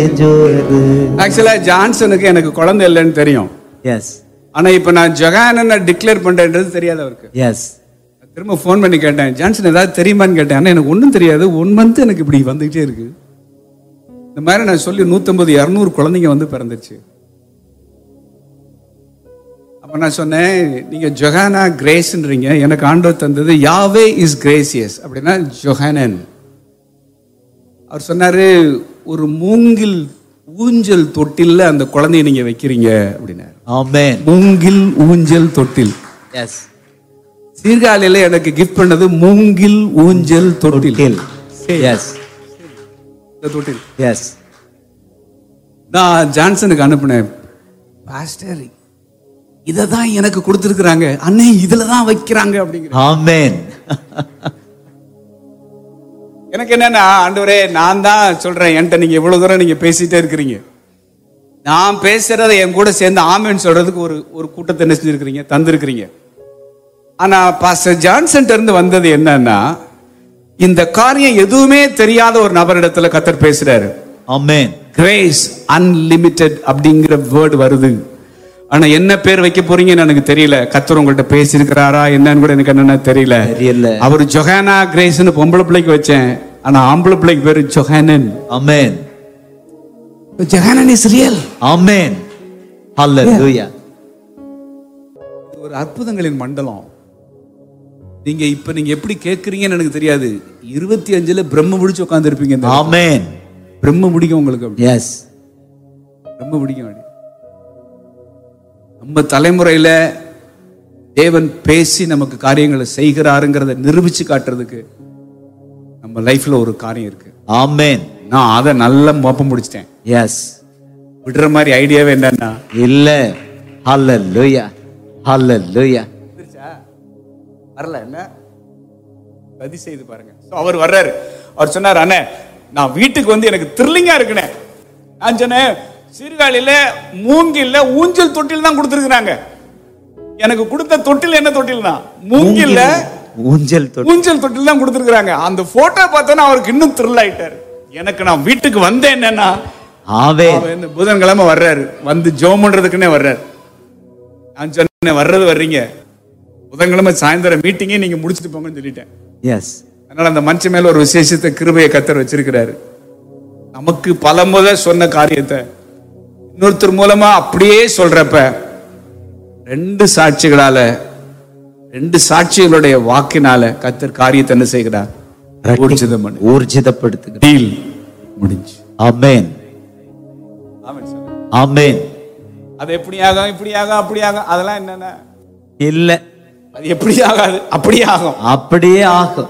ஜோறு ஆக்சுவலா ஜான்சனுக்கு எனக்கு குழந்தை இல்லைன்னு தெரியும் எஸ் ஆனா இப்ப நான் ஜொகானனை டிக்ளேர் பண்றேன்றது தெரியாது அவருக்கு எஸ் திரும்ப ஃபோன் பண்ணி கேட்டேன் ஜான்சன் ஏதாவது தெரியுமான்னு கேட்டேன் ஆனா எனக்கு ஒன்றும் தெரியாது ஒன் மந்த் எனக்கு இப்படி வந்துகிட்டே இருக்கு இந்த மாதிரி நான் சொல்லி நூற்றம்பது இரநூறு குழந்தைங்க வந்து பிறந்துச்சு அப்ப நான் சொன்னேன் நீங்க ஜொஹானா கிரேஸ்ன்றீங்க எனக்கு ஆண்டவர் தந்தது யாவே இஸ் கிரேசியஸ் அப்படின்னா ஜொஹானன் அவர் சொன்னாரு ஒரு மூங்கில் ஊஞ்சல் தொட்டில்ல அந்த குழந்தைய நீங்க வைக்கிறீங்க அப்படின்னாரு ஆமென் மூங்கில் ஊஞ்சல் தொட்டில் எஸ் சீர்காழியில எனக்கு கிஃப்ட் பண்ணது மூங்கில் ஊஞ்சல் தொட்டில் கில் எஸ் இந்த தொட்டில் எஸ் நான் ஜான்சனுக்கு அனுப்புனேன் பாஸ்டர் இதை தான் எனக்கு கொடுத்துருக்குறாங்க அண்ணே இதுல தான் வைக்கிறாங்க அப்படிங்கிற ஆமென் எனக்கு என்னன்னா ஆண்டவரே நான் தான் சொல்றேன் என்கிட்ட நீங்க இவ்வளவு தூரம் நீங்க பேசிட்டே இருக்கிறீங்க நான் பேசுறதை என் கூட சேர்ந்து ஆமேன்னு சொல்றதுக்கு ஒரு ஒரு கூட்டத்தை என்ன செஞ்சிருக்கிறீங்க தந்திருக்கிறீங்க ஆனா பாஸ்டர் ஜான்சன் இருந்து வந்தது என்னன்னா இந்த காரியம் எதுவுமே தெரியாத ஒரு நபரிடத்துல கத்தர் பேசுறாரு ஆமென் கிரேஸ் அன்லிமிட்டெட் அப்படிங்கிற வேர்டு வருது ஆனா என்ன பேர் வைக்க போறீங்கன்னு எனக்கு தெரியல கத்தர் உங்கள்ட்ட பேசியிருக்கிறாரா என்னன்னு கூட எனக்கு என்னன்னு தெரியல தெரியல அவர் ஜொஹானா கிரேஸ்னு பொம்பளை பிள்ளைக்கு வச்சேன் ஆனா ஆம்பளை பிள்ளைக்கு பேரு Johanan amen Johanan is real amen hallelujah ஒரு அற்புதங்களின் மண்டலம் நீங்க இப்ப நீங்க எப்படி கேட்கறீங்கன்னு எனக்கு தெரியாது இருபத்தி அஞ்சுல பிரம்ம பிடிச்சு உட்காந்துருப்பீங்க இந்த ஆமென் பிரம்ம பிடிக்கும் உங்களுக்கு அப்படி எஸ் ரொம்ப பிடிக்கும் அப்படி நம்ம தலைமுறையில தேவன் பேசி நமக்கு காரியங்களை செய்கிறாருங்கிறத நிரூபிச்சு காட்டுறதுக்கு நம்ம லைஃப்ல ஒரு காரியம் இருக்கு ஆமென் நான் அதை நல்லா மோப்பம் முடிச்சிட்டேன் எஸ் விடுற மாதிரி ஐடியாவே என்னன்னா இல்ல ஹalleluya ஹalleluya வரல என்ன சதி செய்து பாருங்க So, அவர் வர்றாரு அவர் சொன்னார் அண்ணே நான் வீட்டுக்கு வந்து எனக்கு த்ரில்லிங்கா இருக்குனே நான் சொன்னேன் சீர்காழியில மூங்கில்ல ஊஞ்சல் தொட்டில் தான் கொடுத்துருக்குறாங்க எனக்கு கொடுத்த தொட்டில் என்ன தொட்டில் தான் மூங்கில்ல ஊஞ்சல் தொட்டு ஊஞ்சல் தொட்டில் தான் கொடுத்துருக்காங்க அந்த போட்டோ பார்த்தோன்னா அவருக்கு இன்னும் த்ரில் ஆயிட்டாரு எனக்கு நான் வீட்டுக்கு வந்தேன் என்னன்னா ஆமென் அவர் இந்த புதன்கிழமை வர்றாரு வந்து ஜோம் பண்றதுக்குன்னே வர்றாரு நான் சொன்னேன் வர்றது வர்றீங்க புதன்கிழமை சாயந்தரம் மீட்டிங்கே நீங்க முடிச்சுட்டு போங்கன்னு சொல்லிட்டேன் எஸ் அதனால அந்த மனுஷன் மேல ஒரு விசேஷத்தை கிருபையை கத்தர் வச்சிருக்கிறாரு நமக்கு பல முத சொன்ன காரியத்தை இன்னொருத்தர் மூலமா அப்படியே சொல்றப்ப ரெண்டு சாட்சிகளால ரெண்டு சாட்சிகளுடைய வாக்கினால கத்தர் காரியத்தை என்ன செய்கிறார் ஊர்ஜிதம் பண்ணு ஊர்ஜிதப்படுத்துங்க டீல் முடிஞ்சு ஆமென் ஆமென் சார் ஆமென் அது எப்படி ஆகும் இப்படி ஆகும் அப்படி ஆகும் அதெல்லாம் என்னென்ன இல்ல அது எப்படி ஆகாது அப்படியே ஆகும் அப்படியே ஆகும்